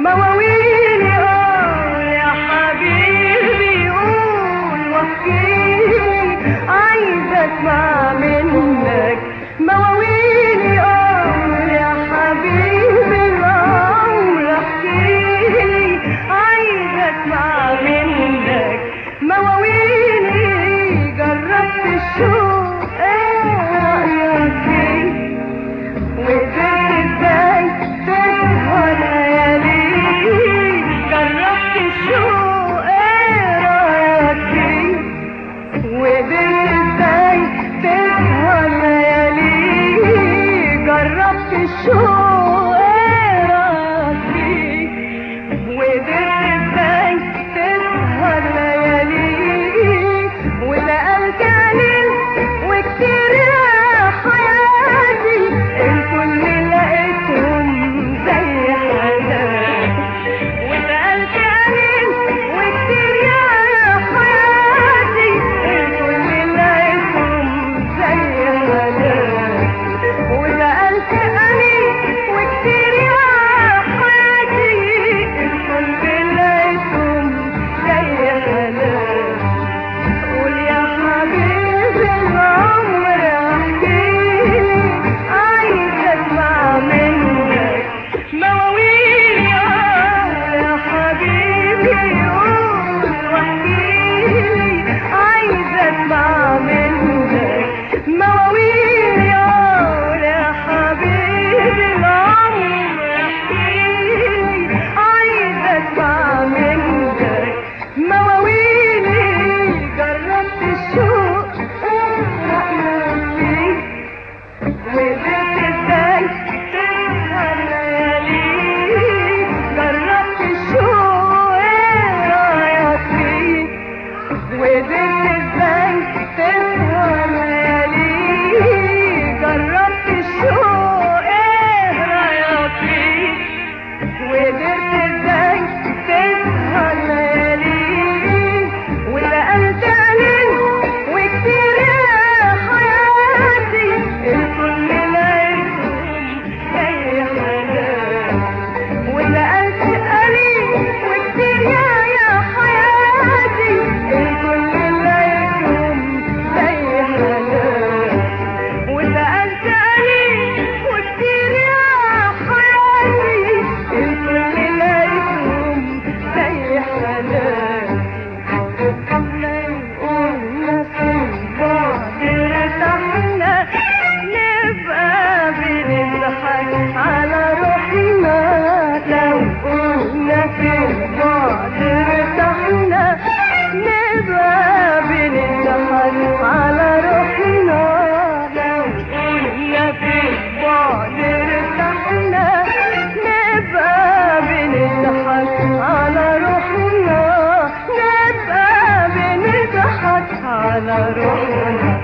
مواويلي قول يا حبيبي قول واحكيلي عايزة اسمع منك مواويلي قول يا حبيبي العمر احكيلي عايزة اسمع منك مواويلي جربت الشوق ايه رأيك فيه وقدرت ازاي تسهر ليالي جربت الشوق ايه رايك فيه وقدرت ازاي تسهر ليالي جربت الشوق ايه رايك فيه وقدرت ازاي تسهر ليالي ولقلت قليل وكتير يا حياتي الكل لقيتهم زي حالاتي ولقلت قليل وكتير يا حياتي الكل لقيتهم زي حالاتي ولقلت قليل وكتير يا حياتي الكل لقيتهم زي حالاتي قول يا حبيبي العمر احكيلي عايزة اسمع منك مواويلي قول يا حبيبي قول واحكيلي عايزة اسمع منك مواويلي قول يا حبيبي العمر احكيلي عايزة اسمع منك مواويلي جربت الشوق رأيك فيه وقدرت ازاي تسهر ليالي جربت الشوق ايه رايك فيه وقدرت ازاي تسهر ليالي جربت الشوق ايه رايك فيه وقدرت ازاي تسهر ليالي ولقلت قليل وكتير يا حياتي الكل لقيتهم زي حالاتي ولقلت قليل وكتير يا يا حياتي الكل لقيتهم زي حالاتي ولقلت قليل وكتير يا حياتي الكل لقيتهم زي حالاتي قلنا في بعد ارتحنا نبقى بنضحك على روحنا لو قلنا في بعد ارتحنا نبقى بنضحك على روحنا لو قلنا في بعد ارتحنا نبقى بنضحك على روحنا نبقى بنضحك على روحنا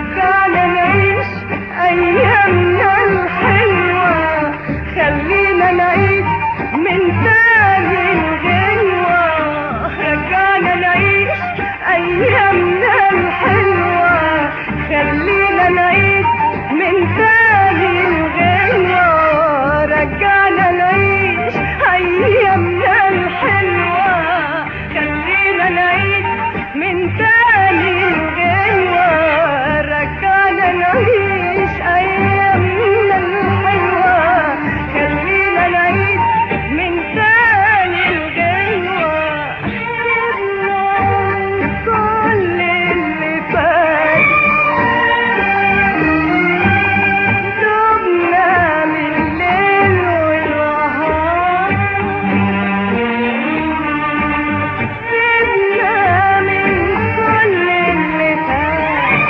رجعنا نعيش أيامنا الحلوة خلينا نعيد من تاني الغنوة رجعنا نعيش أيامنا الحلوة خلينا نعيد من تاني الغنوة رجعنا نعيش أيامنا الحلوة خلينا نعيد من تاني الغنوة رجعنا نعيش أيامنا الحلوة خلينا نعيد من تاني الغنوة كل اللي فات دمنا من الليل والنهار سيبنا من كل اللي فات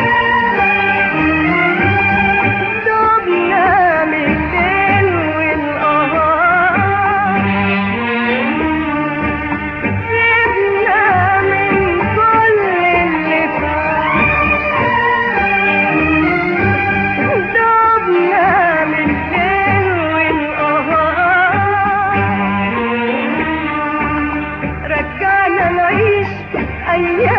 دمنا من الليل والنهار سيبنا من كل اللي فات دمنا من الليل والنهار رجعنا نعيش أيام